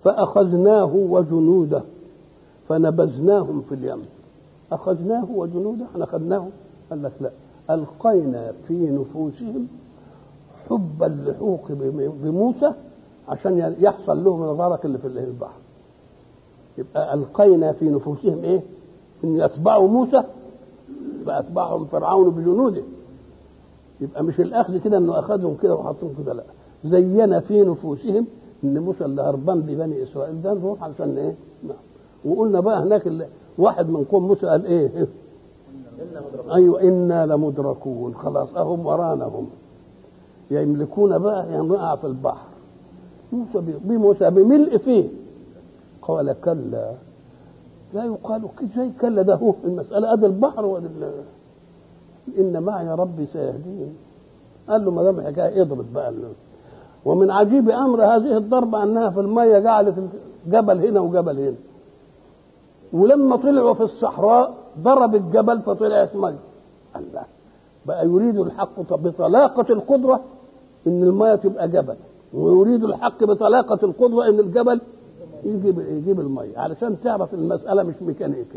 فأخذناه وجنوده فنبذناهم في اليم أخذناه وجنوده احنا أخذناه قال لك لا ألقينا في نفوسهم حب اللحوق بموسى عشان يحصل لهم الغرق اللي في البحر يبقى ألقينا في نفوسهم إيه؟ إن يتبعوا موسى فأتبعهم فرعون بجنوده يبقى مش الأخذ كده إنه أخذهم كده وحطهم كده لا زين في نفوسهم إن موسى اللي هربان ببني إسرائيل ده نروح علشان إيه؟ نعم وقلنا بقى هناك اللي واحد من قوم موسى قال إيه؟ أيوه إنا لمدركون خلاص أهم ورانا هم يملكون بقى يعني نقع في البحر موسى بموسى بملء فيه قال كلا لا يقال زي كلا ده هو المسألة أدى البحر ولا إن معي ربي سيهدين قال له ما دام الحكاية اضرب بقى ومن عجيب أمر هذه الضربة أنها في المية جعلت جبل هنا وجبل هنا ولما طلعوا في الصحراء ضرب الجبل فطلعت مية الله بقى يريد الحق بطلاقة القدرة إن المية تبقى جبل ويريد الحق بطلاقة القدرة إن الجبل يجيب يجيب المية علشان تعرف المسألة مش ميكانيكا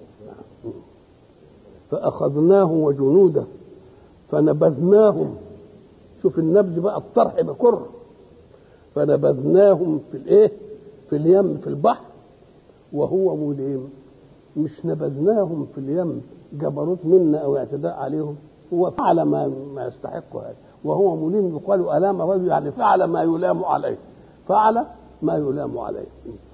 فأخذناه وجنوده فنبذناهم شوف النبذ بقى الطرح بكر فنبذناهم في الايه في اليم في البحر وهو مليم مش نبذناهم في اليم جبروت منا او اعتداء عليهم هو فعل ما ما يستحق هذا وهو مليم يقال الام رجل يعني فعل ما يلام عليه فعل ما يلام عليه